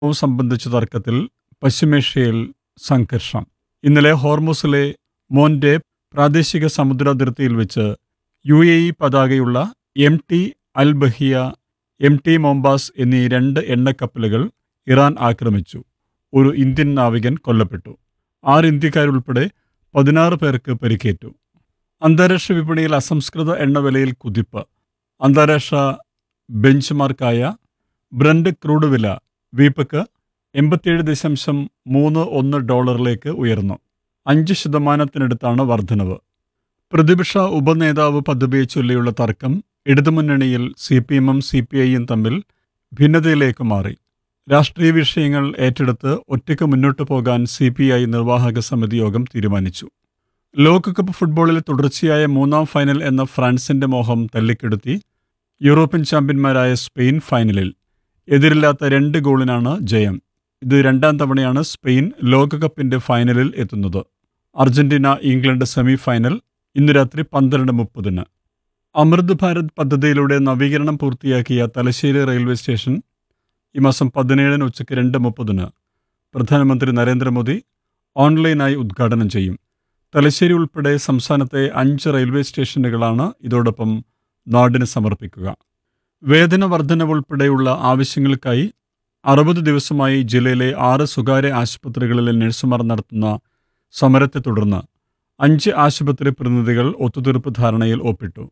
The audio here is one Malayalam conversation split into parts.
വും സംബന്ധിച്ച തർക്കത്തിൽ പശ്ചിമേഷ്യയിൽ സംഘർഷം ഇന്നലെ ഹോർമുസിലെ മോൻഡെ പ്രാദേശിക സമുദ്രാതിർത്തിയിൽ വെച്ച് യു എ ഇ പതാകയുള്ള M T Al Bahia M T Mombasa എന്നീ രണ്ട് എണ്ണക്കപ്പലുകൾ ഇറാൻ ആക്രമിച്ചു ഒരു ഇന്ത്യൻ നാവികൻ കൊല്ലപ്പെട്ടു ആറ് ഇന്ത്യക്കാരുൾപ്പെടെ പതിനാറ് പേർക്ക് പരിക്കേറ്റു അന്താരാഷ്ട്ര വിപണിയിൽ അസംസ്കൃത എണ്ണവിലയിൽ കുതിപ്പ് അന്താരാഷ്ട്ര ബെഞ്ച് മാർക്കായ ബ്രണ്ട് ക്രൂഡ് വില വീപ്പക്ക് എൺപത്തിയേഴ് ദശാംശം മൂന്ന് ഒന്ന് ഡോളറിലേക്ക് ഉയർന്നു അഞ്ച് ശതമാനത്തിനടുത്താണ് വർധനവ് പ്രതിപക്ഷ ഉപനേതാവ് പദവിയെ ചൊല്ലിയുള്ള തർക്കം ഇടതുമുന്നണിയിൽ സി പി എമ്മും സി പി ഐയും തമ്മിൽ ഭിന്നതയിലേക്ക് മാറി രാഷ്ട്രീയ വിഷയങ്ങൾ ഏറ്റെടുത്ത് ഒറ്റയ്ക്ക് മുന്നോട്ടു പോകാൻ സി പി ഐ നിർവാഹക സമിതി യോഗം തീരുമാനിച്ചു ലോകകപ്പ് ഫുട്ബോളിൽ തുടർച്ചയായ മൂന്നാം ഫൈനൽ എന്ന ഫ്രാൻസിന്റെ മോഹം തല്ലിക്കെടുത്തി യൂറോപ്യൻ ചാമ്പ്യന്മാരായ സ്പെയിൻ ഫൈനലിൽ എതിരില്ലാത്ത രണ്ട് ഗോളിനാണ് ജയം ഇത് രണ്ടാം തവണയാണ് സ്പെയിൻ ലോകകപ്പിന്റെ ഫൈനലിൽ എത്തുന്നത് അർജന്റീന ഇംഗ്ലണ്ട് സെമി ഫൈനൽ ഇന്ന് രാത്രി പന്ത്രണ്ട് മുപ്പതിന് അമൃത് ഭാരത് പദ്ധതിയിലൂടെ നവീകരണം പൂർത്തിയാക്കിയ തലശ്ശേരി റെയിൽവേ സ്റ്റേഷൻ ഈ മാസം പതിനേഴിന് ഉച്ചയ്ക്ക് രണ്ട് മുപ്പതിന് പ്രധാനമന്ത്രി നരേന്ദ്രമോദി ഓൺലൈനായി ഉദ്ഘാടനം ചെയ്യും തലശ്ശേരി ഉൾപ്പെടെ സംസ്ഥാനത്തെ അഞ്ച് റെയിൽവേ സ്റ്റേഷനുകളാണ് ഇതോടൊപ്പം നാടിന് സമർപ്പിക്കുക വേതന വർധനവ് ഉൾപ്പെടെയുള്ള ആവശ്യങ്ങൾക്കായി അറുപത് ദിവസമായി ജില്ലയിലെ ആറ് സ്വകാര്യ ആശുപത്രികളിലെ നഴ്സുമാർ നടത്തുന്ന സമരത്തെ തുടർന്ന് അഞ്ച് ആശുപത്രി പ്രതിനിധികൾ ഒത്തുതീർപ്പ് ധാരണയിൽ ഒപ്പിട്ടു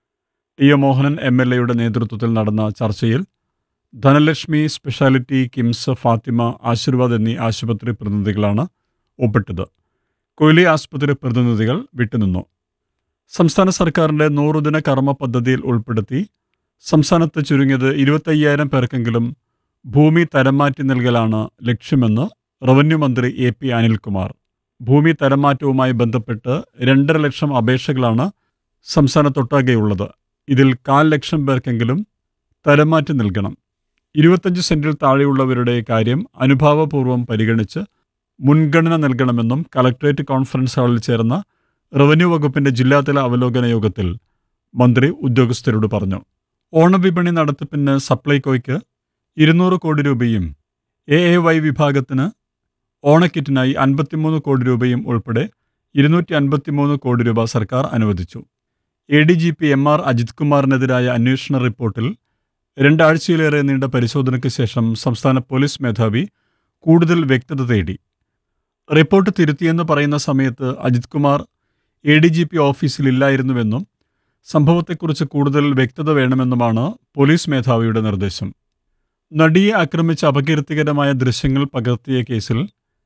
T A Mohanan M L എയുടെ നേതൃത്വത്തിൽ നടന്ന ചർച്ചയിൽ ധനലക്ഷ്മി സ്പെഷ്യാലിറ്റി കിംസ് ഫാത്തിമ ആശീർവാദ് എന്നീ ആശുപത്രി പ്രതിനിധികളാണ് ഒപ്പിട്ടത് കൊയിലി ആശുപത്രി പ്രതിനിധികൾ വിട്ടുനിന്നു സംസ്ഥാന സർക്കാരിന്റെ നൂറുദിന കർമ്മ പദ്ധതിയിൽ ഉൾപ്പെടുത്തി സംസ്ഥാനത്ത് ചുരുങ്ങിയത് ഇരുപത്തയ്യായിരം പേർക്കെങ്കിലും ഭൂമി തരംമാറ്റി നൽകലാണ് ലക്ഷ്യമെന്ന് റവന്യൂ മന്ത്രി എ പി അനിൽകുമാർ ഭൂമി തരംമാറ്റവുമായി ബന്ധപ്പെട്ട് രണ്ടര ലക്ഷം അപേക്ഷകളാണ് സംസ്ഥാനത്തൊട്ടാകെയുള്ളത് ഇതിൽ കാൽ ലക്ഷം പേർക്കെങ്കിലും തരംമാറ്റി നൽകണം ഇരുപത്തഞ്ച് സെന്റിൽ താഴെയുള്ളവരുടെ കാര്യം അനുഭാവപൂർവ്വം പരിഗണിച്ച് മുൻഗണന നൽകണമെന്നും കലക്ട്രേറ്റ് കോൺഫറൻസ് ഹാളിൽ ചേർന്ന റവന്യൂ വകുപ്പിന്റെ ജില്ലാതല അവലോകന യോഗത്തിൽ മന്ത്രി ഉദ്യോഗസ്ഥരോട് പറഞ്ഞു ഓണവിപണി നടത്തിപ്പിന് സപ്ലൈകോയ്ക്ക് ഇരുന്നൂറ് കോടി രൂപയും എ എ വൈ വിഭാഗത്തിന് ഓണക്കിറ്റിനായി അൻപത്തിമൂന്ന് കോടി രൂപയും ഉൾപ്പെടെ ഇരുന്നൂറ്റി അൻപത്തിമൂന്ന് കോടി രൂപ സർക്കാർ അനുവദിച്ചു A D G P M R Ajith കുമാറിനെതിരായ അന്വേഷണ റിപ്പോർട്ടിൽ രണ്ടാഴ്ചയിലേറെ നീണ്ട പരിശോധനയ്ക്ക് ശേഷം സംസ്ഥാന പോലീസ് മേധാവി കൂടുതൽ വ്യക്തത തേടി റിപ്പോർട്ട് തിരുത്തിയെന്ന് പറയുന്ന സമയത്ത് Ajith Kumar A D G P ഓഫീസിലില്ലായിരുന്നുവെന്നും സംഭവത്തെക്കുറിച്ച് കൂടുതൽ വ്യക്തത വേണമെന്നുമാണ് പോലീസ് മേധാവിയുടെ നിർദ്ദേശം നടിയെ ആക്രമിച്ച അപകീർത്തികരമായ ദൃശ്യങ്ങൾ പകർത്തിയ കേസിൽ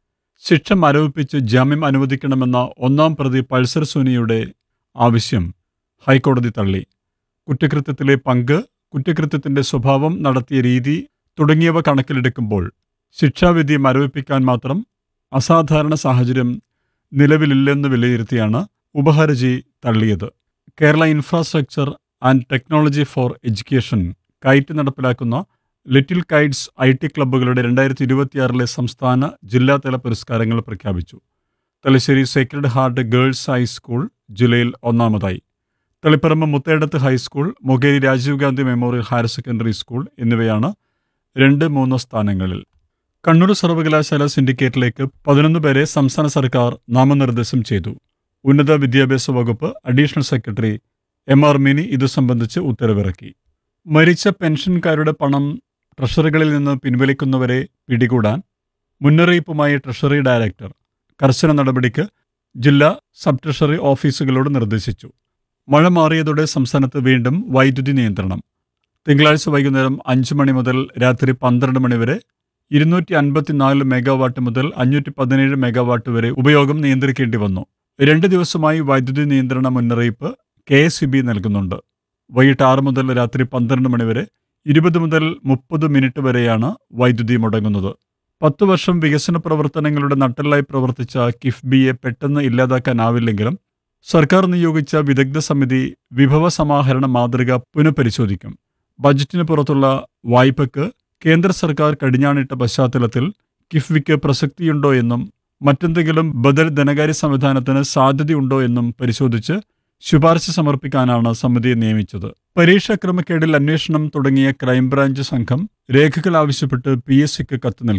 ശിക്ഷ മരവിപ്പിച്ച് ജാമ്യം അനുവദിക്കണമെന്ന ഒന്നാം പ്രതി പൾസർ സുനിയുടെ ആവശ്യം ഹൈക്കോടതി തള്ളി കുറ്റകൃത്യത്തിലെ പങ്ക് കുറ്റകൃത്യത്തിന്റെ സ്വഭാവം നടത്തിയ രീതി തുടങ്ങിയവ കണക്കിലെടുക്കുമ്പോൾ ശിക്ഷാവിധി മരവിപ്പിക്കാൻ മാത്രം അസാധാരണ സാഹചര്യം നിലവിലില്ലെന്ന് വിലയിരുത്തിയാണ് ഉപഹർജി തള്ളിയത് Kerala infrastructure and technology for education KITE നടപ്പിലാക്കുന്ന ലിറ്റിൽ കൈറ്റ്സ് ഐ ടി ക്ലബ്ബുകളുടെ രണ്ടായിരത്തി ഇരുപത്തിയാറിലെ സംസ്ഥാന ജില്ലാതല പുരസ്കാരങ്ങൾ പ്രഖ്യാപിച്ചു Thalassery sacred heart girls high school ജില്ലയിൽ ഒന്നാമതായി Taliparamba Moothedath high school Mokeri Rajiv Gandhi memorial higher secondary school എന്നിവയാണ് രണ്ട് മൂന്ന് സ്ഥാനങ്ങളിൽ കണ്ണൂർ സർവകലാശാല സിൻഡിക്കേറ്റിലേക്ക് പതിനൊന്ന് പേരെ സംസ്ഥാന സർക്കാർ നാമനിർദ്ദേശം ചെയ്തു ഉന്നത വിദ്യാഭ്യാസ വകുപ്പ് additional secretary M R Mini ഇതു സംബന്ധിച്ച് ഉത്തരവിറക്കി മരിച്ച പെൻഷൻകാരുടെ പണം ട്രഷറികളിൽ നിന്ന് പിൻവലിക്കുന്നവരെ പിടികൂടാൻ മുന്നറിയിപ്പുമായി ട്രഷറി ഡയറക്ടർ കർശന നടപടിക്ക് ജില്ലാ സബ് ട്രഷറി ഓഫീസുകളോട് നിർദ്ദേശിച്ചു മഴ മാറിയതോടെ സംസ്ഥാനത്ത് വീണ്ടും വൈദ്യുതി നിയന്ത്രണം തിങ്കളാഴ്ച വൈകുന്നേരം അഞ്ച് മണി മുതൽ രാത്രി പന്ത്രണ്ട് മണി വരെ ഇരുന്നൂറ്റി അൻപത്തിനാല് മെഗാവാട്ട് മുതൽ അഞ്ഞൂറ്റി പതിനേഴ് മെഗാവാട്ട് വരെ ഉപയോഗം നിയന്ത്രിക്കേണ്ടി വന്നു രണ്ട് ദിവസമായി വൈദ്യുതി നിയന്ത്രണ മുന്നറിയിപ്പ് കെ എസ് ബി നൽകുന്നുണ്ട് വൈകിട്ട് ആറ് മുതൽ രാത്രി പന്ത്രണ്ട് മണി വരെ ഇരുപത് മുതൽ മുപ്പത് മിനിറ്റ് വരെയാണ് വൈദ്യുതി മുടങ്ങുന്നത് പത്തു വർഷം വികസന പ്രവർത്തനങ്ങളുടെ നട്ടെല്ലായി പ്രവർത്തിച്ച കിഫ്ബിയെ പെട്ടെന്ന് ഇല്ലാതാക്കാനാവില്ലെങ്കിലും സർക്കാർ നിയോഗിച്ച വിദഗ്ധ സമിതി വിഭവ സമാഹരണ മാതൃക പുനഃപരിശോധിക്കും ബജറ്റിന് പുറത്തുള്ള വായ്പയ്ക്ക് കേന്ദ്ര സർക്കാർ കടിഞ്ഞാണിട്ട പശ്ചാത്തലത്തിൽ കിഫ്ബിക്ക് പ്രസക്തിയുണ്ടോ എന്നും മറ്റെന്തെങ്കിലും ബദൽ ധനകാര്യ സംവിധാനത്തിന് സാധ്യതയുണ്ടോ എന്നും പരിശോധിച്ച് ശുപാർശ സമർപ്പിക്കാനാണ് സമിതിയെ നിയമിച്ചത് പരീക്ഷാ ക്രമക്കേടിൽ അന്വേഷണം തുടങ്ങിയ ക്രൈംബ്രാഞ്ച് സംഘം രേഖകൾ ആവശ്യപ്പെട്ട് പി എസ് സിക്ക് കത്ത് നൽകി